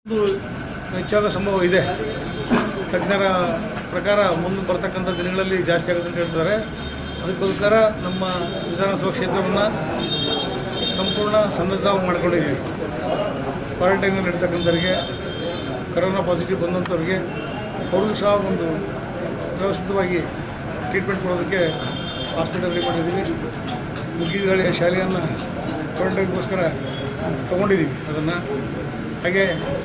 ಇದು ಹೆಚ್ಚಾಗೋ ಸಂಭವ ಇದೆ ತಜ್ಞರ ಪ್ರಕಾರ ಮುಂದೆ ಬರ್ತಕ್ಕಂಥ ದಿನಗಳಲ್ಲಿ ಜಾಸ್ತಿ ಆಗುತ್ತೆ ಅಂತ ಹೇಳ್ತಾರೆ ಅದಕ್ಕೋಸ್ಕರ ನಮ್ಮ ವಿಧಾನಸಭಾ ಕ್ಷೇತ್ರವನ್ನು ಸಂಪೂರ್ಣ ಸನ್ನದ್ಧ ಮಾಡ್ಕೊಂಡಿದ್ದೀವಿ ಕ್ವಾರಂಟೈನಲ್ಲಿ ಇರ್ತಕ್ಕಂಥವ್ರಿಗೆ ಕರೋನಾ ಪಾಸಿಟಿವ್ ಬಂದಂಥವ್ರಿಗೆ ಅವ್ರಿಗೂ ಸಹ ಒಂದು ವ್ಯವಸ್ಥಿತವಾಗಿ ಟ್ರೀಟ್ಮೆಂಟ್ ಕೊಡೋದಕ್ಕೆ ಹಾಸ್ಪಿಟಲ್ ರೆಡಿ ಮಾಡಿದ್ದೀವಿ ಮುಗಿದ ಶಾಲೆಯನ್ನು ಕ್ವಾರಂಟೈನ್ಗೋಸ್ಕರ ತೊಗೊಂಡಿದ್ದೀವಿ ಅದನ್ನು ಹಾಗೆ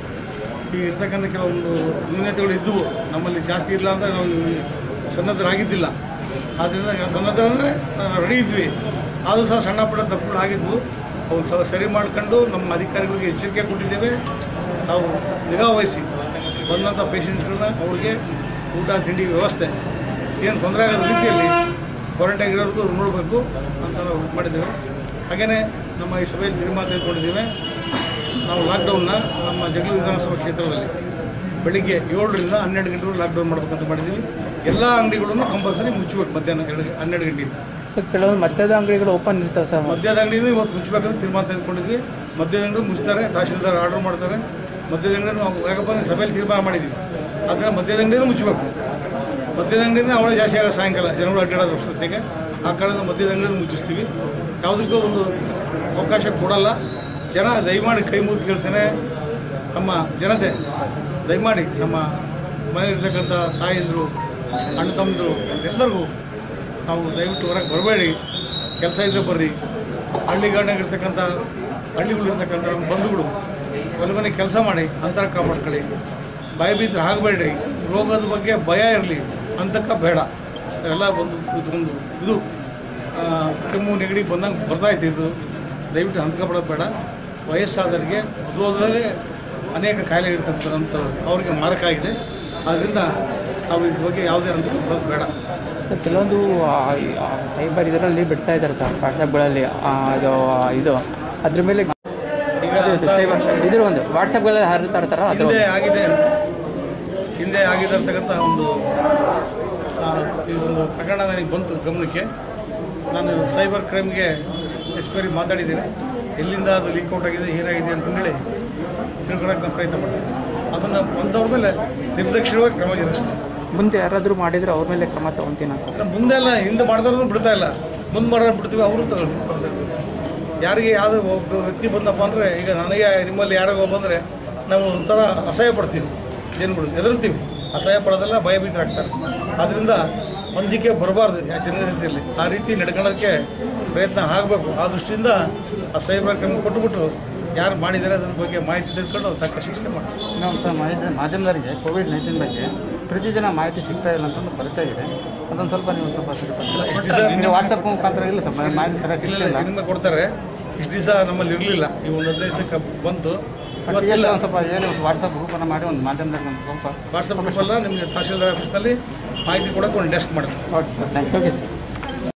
ಈ ಇರ್ತಕ್ಕಂಥ ಕೆಲವೊಂದು ನ್ಯೂನತೆಗಳು ಇದ್ದವು ನಮ್ಮಲ್ಲಿ ಜಾಸ್ತಿ ಇಲ್ಲ ಅಂತ ನಾವು ಈ ಸನ್ನದ್ಧರಾಗಿದ್ದಿಲ್ಲ ಆದ್ದರಿಂದ ಸನ್ನದ್ಧ ಅಂದರೆ ರೆಡಿ ಇದ್ವಿ ಆದರೂ ಸಹ ಸಣ್ಣ ಪುಟ್ಟ ತಪ್ಪುಗಳು ಆಗಿದ್ವು ಅವು ಸಹ ಸರಿ ಮಾಡ್ಕೊಂಡು ನಮ್ಮ ಅಧಿಕಾರಿಗಳಿಗೆ ಎಚ್ಚರಿಕೆ ಕೊಟ್ಟಿದ್ದೇವೆ ನಾವು ನಿಗಾ ವಹಿಸಿ ಬಂದಂಥ ಪೇಷಂಟ್ಗಳನ್ನ ಅವ್ರಿಗೆ ಊಟ ತಿಂಡಿ ವ್ಯವಸ್ಥೆ ಏನು ತೊಂದರೆ ಆಗದ ರೀತಿಯಲ್ಲಿ ಕ್ವಾರಂಟೈನ್ ಇರೋದಕ್ಕೂ ನೋಡಬೇಕು ಅಂತ ನಾವು ಇದು ಮಾಡಿದ್ದೇವೆ ಹಾಗೆಯೇ ನಮ್ಮ ಈ ಸಭೆಯಲ್ಲಿ ತೀರ್ಮಾನ ತೆಗೆದುಕೊಂಡಿದ್ದೇವೆ ನಾವು ಲಾಕ್ಡೌನ್ನ ನಮ್ಮ ಜಗಳೂರು ವಿಧಾನಸಭಾ ಕ್ಷೇತ್ರದಲ್ಲಿ ಬೆಳಿಗ್ಗೆ ಏಳರಿಂದ ಹನ್ನೆರಡು ಗಂಟೆವರೆಗೆ ಲಾಕ್ಡೌನ್ ಮಾಡ್ಬೇಕಂತ ಮಾಡಿದ್ದೀವಿ ಎಲ್ಲ ಅಂಗಡಿಗಳನ್ನು ಕಂಪಲ್ಸರಿ ಮುಚ್ಚಬೇಕು ಮಧ್ಯಾಹ್ನ ಎರಡು ಹನ್ನೆರಡು ಗಂಟೆಯಿಂದ ಸರ್ ಕೆಲವೊಂದು ಮದ್ಯದ ಅಂಗಡಿಗಳು ಓಪನ್ ಇರ್ತಾವೆ ಸರ್ ಮದ್ಯದ ಅಂಗಡಿನೂ ಇವತ್ತು ಮುಚ್ಚಬೇಕಂತ ತೀರ್ಮಾನ ತೆಗೆದುಕೊಂಡಿದ್ವಿ ಮದ್ಯದ ಅಂಗಡಿ ಮುಚ್ತಾರೆ ತಹಶೀಲ್ದಾರ್ ಆರ್ಡರ್ ಮಾಡ್ತಾರೆ ಮದ್ಯದ ಅಂಗಡಿ ನಾವು ಯಾಕಪ್ಪ ಅಂದ್ರೆ ಸಭೆಯಲ್ಲಿ ತೀರ್ಮಾನ ಮಾಡಿದ್ದೀವಿ ಅದನ್ನು ಮದ್ಯದ ಅಂಗಡಿನೂ ಮುಚ್ಚಬೇಕು ಮದ್ಯದ ಅಂಗಡಿನ ಅವಳೇ ಜಾಸ್ತಿ ಆಗೋ ಸಾಯಂಕಾಲ ಜನಗಳು ಅಡ್ಡಾಡೋದು ಹೊಸತಿಗೆ ಆ ಕಾರಣದಿಂದ ಮದ್ಯದ ಅಂಗಡಿ ಮುಚ್ಚಿಸ್ತೀವಿ ಯಾವುದಕ್ಕೂ ಒಂದು ಅವಕಾಶ ಕೊಡಲ್ಲ ಜನ ದಯಮಾಡಿ ಕೈ ಮುಗಿದು ಕೇಳ್ತೇನೆ ನಮ್ಮ ಜನತೆ ದಯಮಾಡಿ ನಮ್ಮ ಮನೆಯಲ್ಲಿರ್ತಕ್ಕಂಥ ತಾಯಂದರು ಅಣ್ಣ ತಮ್ಮಂದರು ಎಲ್ಲರಿಗೂ ನಾವು ದಯವಿಟ್ಟು ಹೊರಗೆ ಬರಬೇಡಿ ಕೆಲಸ ಇದ್ದರೆ ಬರ್ರಿ ಹಳ್ಳಿಗಾಡಿನಾಗಿರ್ತಕ್ಕಂಥ ಹಳ್ಳಿಗಳಿರ್ತಕ್ಕಂಥ ನಮ್ಮ ಬಂಧುಗಳು ಮನೆ ಮನೆ ಕೆಲಸ ಮಾಡಿ ಅಂತರ ಕಾಪಾಡ್ಕೊಳ್ಳಿ ಭಯ ಭೀತರು ಆಗಬೇಡಿ ರೋಗದ ಬಗ್ಗೆ ಭಯ ಇರಲಿ ಅಂತಕ್ಕ ಬೇಡ ಎಲ್ಲ ಒಂದು ಇದೊಂದು ಇದು ಆ, ಕೆಮ್ಮು ನೆಗಡಿ ಬಂದಂಗೆ ಬರ್ತಾಯ್ತು ಇದು ದಯವಿಟ್ಟು ಹಂಚ್ಕೊಬಿಡೋದು ಬೇಡ ವಯಸ್ಸಾದವರಿಗೆ ಮದುವಾಗಲೇ ಅನೇಕ ಕಾಯಿಲೆ ಇರ್ತಕ್ಕಂಥವ್ರು ಅವರಿಗೆ ಮಾರಕ ಆಗಿದೆ ಆದ್ದರಿಂದ ನಾವು ಇದ್ರ ಬಗ್ಗೆ ಯಾವುದೇ ಅಂತ ಬರೋದು ಬೇಡ ಸರ್ ಕೆಲವೊಂದು ಆ, ಆ, ಸೈಬರ್ ಇದರಲ್ಲಿ ಬಿಡ್ತಾ ಇದ್ದಾರೆ ಸರ್ ವಾಟ್ಸಪ್ಗಳಲ್ಲಿ ಅದು ಇದು ಅದ್ರ ಮೇಲೆ ಈಗ ಇದು ಸೈಬರ್ ಇದ್ರ ಒಂದು ವಾಟ್ಸಪ್ಗಳಲ್ಲಿ ಹರಿತಾ ಇರ್ತಾರ ಅದ್ರ ಹಿಂದೆ ಆಗಿದೆ ಹಿಂದೆ ಆಗಿರ್ತಕ್ಕಂಥ ಒಂದು ಆ, ಈ ಒಂದು ಪ್ರಕರಣ ನನಗೆ ಬಂತು ಗಮನಕ್ಕೆ ನಾನು ಸೈಬರ್ ಕ್ರೈಮ್ಗೆ ಎಕ್ಸ್ಪೈರಿ ಮಾತಾಡಿದ್ದೀನಿ ಎಲ್ಲಿಂದ ಅದು ಲೀಕ್ ಔಟ್ ಆಗಿದೆ ಏನಾಗಿದೆ ಅಂತಂದೇಳಿ ತಿಳ್ಕೊಳ್ಳೋಕೆ ನಾನು ಪ್ರಯತ್ನ ಮಾಡ್ತೀನಿ ಅದನ್ನು ಬಂದವ್ರ ಮೇಲೆ ನಿರ್ದಕ್ಷಿಣವಾಗಿ ಕ್ರಮ ಜರುಗಿಸ್ತೀನಿ ಮುಂದೆ ಯಾರಾದರೂ ಮಾಡಿದ್ರೆ ಅವ್ರ ಮೇಲೆ ಕ್ರಮ ತಗೊಂತೀನಿ ಅಂತ ಅಂದ್ರೆ ಮುಂದೆ ಎಲ್ಲ ಹಿಂದೆ ಮಾಡಿದವ್ರನ್ನೂ ಬಿಡ್ತಾ ಇಲ್ಲ ಮುಂದೆ ಮಾಡೋರು ಬಿಡ್ತೀವಿ ಅವರು ತಗೊಳ್ತಾರೆ ಯಾರಿಗೆ ಯಾವುದೋ ಒಬ್ಬ ವ್ಯಕ್ತಿ ಬಂದಪ್ಪ ಅಂದರೆ ಈಗ ನನಗೆ ನಿಮ್ಮಲ್ಲಿ ಯಾರಿಗೋ ಬಂದರೆ ನಾವು ಒಂಥರ ಅಸಹ್ಯ ಪಡ್ತೀವಿ ಜನಗಳು ಹೆದರ್ತೀವಿ ಅಸಹ್ಯ ಪಡೋದೆಲ್ಲ ಭಯಭೀತರಾಗ್ತಾರೆ ಆದ್ದರಿಂದ ಹೊಂದಿಕೆ ಬರಬಾರ್ದು ಯಾ ಜನರ ರೀತಿಯಲ್ಲಿ ಆ ರೀತಿ ನಡ್ಕೊಳ್ಳೋಕ್ಕೆ ಪ್ರಯತ್ನ ಆಗಬೇಕು ಆ ದೃಷ್ಟಿಯಿಂದ ಆ ಸೈಬರ್ ಕ್ರಮ ಕೊಟ್ಟುಬಿಟ್ಟು ಯಾರು ಮಾಡಿದ್ದಾರೆ ಅದ್ರ ಬಗ್ಗೆ ಮಾಹಿತಿ ತಿಳ್ಕೊಂಡು ಅವ್ರು ತಕ್ಕ ಶಿಕ್ಷೆ ಮಾಡ್ತಾರೆ ನಾವು ಸಹ ಮಾಹಿತಿ ಮಾಧ್ಯಮದವರಿಗೆ ಕೋವಿಡ್ ನೈನ್ಟೀನ್ ಬಗ್ಗೆ ಪ್ರತಿದಿನ ಮಾಹಿತಿ ಸಿಗ್ತಾ ಇಲ್ಲ ಅಂತಂದು ಬರ್ತಾ ಇದೆ ಅದೊಂದು ಸ್ವಲ್ಪ ನೀವು ಸ್ವಲ್ಪ ಇಷ್ಟು ದಿವಸ ನೀವು ವಾಟ್ಸಪ್ ಮುಖಾಂತರ ಇಲ್ಲ ಸ್ವಲ್ಪ ಮಾಹಿತಿ ಸರಿಯಾಗಿ ಇಲ್ಲ ಸಿಗ್ತಿಲ್ಲ ಇನ್ನು ಕೊಡ್ತಾರೆ ಇಷ್ಟು ದಿವಸ ನಮ್ಮಲ್ಲಿ ಇರಲಿಲ್ಲ ಈ ಒಂದು ಹದಿನೈದು ದಿವಸಕ್ಕೆ ಬಂತು ಬಟ್ ಇವತ್ತಿಲ್ಲ ಎಲ್ಲ ಒಂದು ಸ್ವಲ್ಪ ಏನು ವಾಟ್ಸಪ್ ಗ್ರೂಪನ್ನು ಮಾಡಿ ಒಂದು ಮಾಧ್ಯಮದಲ್ಲಿ ಒಂದು ಸ್ವಲ್ಪ ವಾಟ್ಸಪ್ ಗ್ರೂಪಲ್ಲ ನಿಮಗೆ ತಹಶೀಲ್ದಾರ್ ಆಫೀಸ್ನಲ್ಲಿ ಮಾಹಿತಿ ಕೊಡೋಕೆ ಒಂದು ಡೆಸ್ಕ್ ಮಾಡ್ತೀವಿ ಓಕೆ ಸರ್ ಥ್ಯಾಂಕ್ ಯು